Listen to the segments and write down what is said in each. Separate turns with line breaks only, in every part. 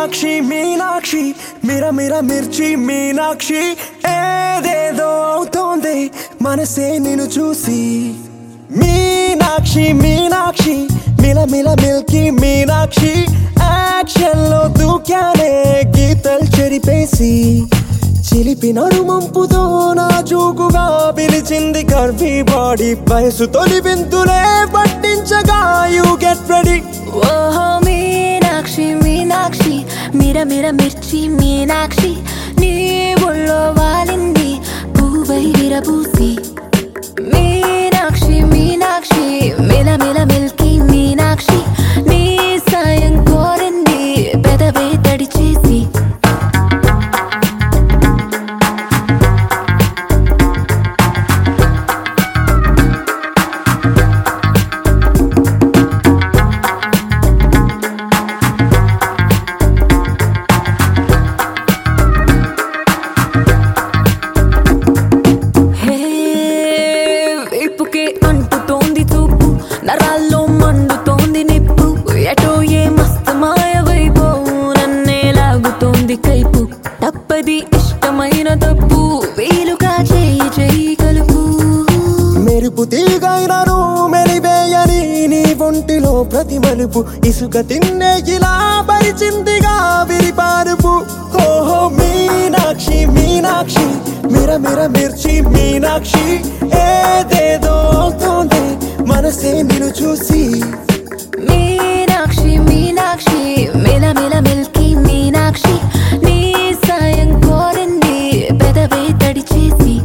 మీనాక్షి మీనాక్షి మిర మిర మిర్చి మీనాక్షి ఏదేదో అవుతోంది మనసే నిన్ను చూసి మీనాక్షి మీనాక్షి మిల మిల మిల్కి మీనాక్షి యాక్షన్ లో దూకానే గీతలు చెరిపేసి చిలిపి నడుమంపుతో నా చూకుగా పిలిచింది కర్వీ బాడీ వయసు తొలి వింతులే పట్టించగా యూ గెట్ రెడీ
ఓహో మీనాక్షి మీనాక్షి మిర మిర మిర్చి మీనాక్షి నీ ఒళ్ళో వాలింది పువ్వై విరబూసి మీనాక్షి మీనాక్షి మిల మిల మిల్కి మీనాక్షి నీ సాయం కోరింది పెదవే తడి చేసి హే వైపుకే అంటుతోంది చూపు నరాల్లో మండుతోంది నిప్పు ఎటో ఏ మస్తు మాయ వైపోవు నన్నే లాగుతోంది కైపు తప్పది ఇష్టమైన తప్పు వీలుగా చేయి చేయి కలుపు
మెరుపు తీగైనను మెలివేయని నీ ఒంటిలో ప్రతి మలుపు ఇసుక తిన్నే ఇలా పరిచిందిగా విరిపారుపు ఓహో మీనాక్షి మీనాక్షి మిర మిర మిర్చి మీనాక్షి ఏదేదో అవుతోంది మనసే నిన్ను చూసి
మీనాక్షి మీనాక్షి మిల మిల మిల్కి మీనాక్షి నీ సాయం కోరింది పెదవే తడి చేసి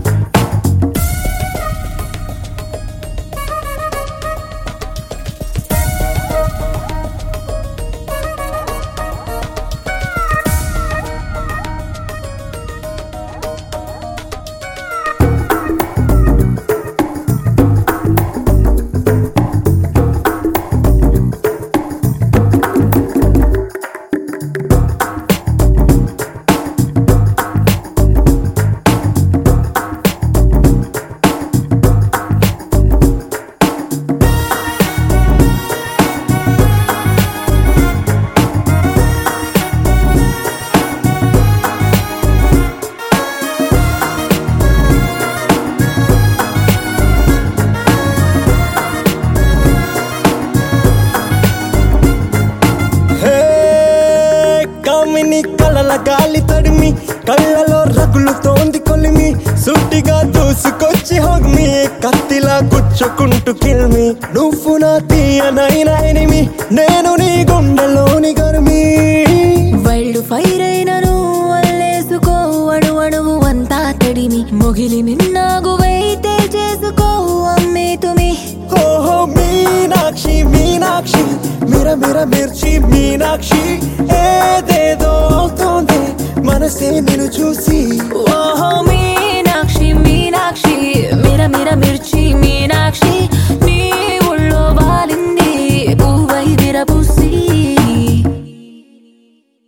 హే కామిని కళ్ళల గాలి తడిమి కళ్ళలో రగులుతోంది కొలిమి సూటిగా దూసుకొచ్చి హొగ్మి కత్తిలా గుచ్చుకుంటూ కిల్మి నువ్వు నా తీయనైన ఎనిమి నేను నీ గుండెలోని గర్మి
వైల్డ్ ఫైర్ అయినను అల్లేసుకో అణు అణువు అంతా తడిమి మొగిలి మిన్నాగువైతే చేసుకో అమ్మే తుమి
ఓహో మీనాక్షి మీనాక్షి మిర మిర మిర్చి మీనాక్షి ఏదేదో అవుతోంది మనసే నిన్ను చూసి
ఓహో మీ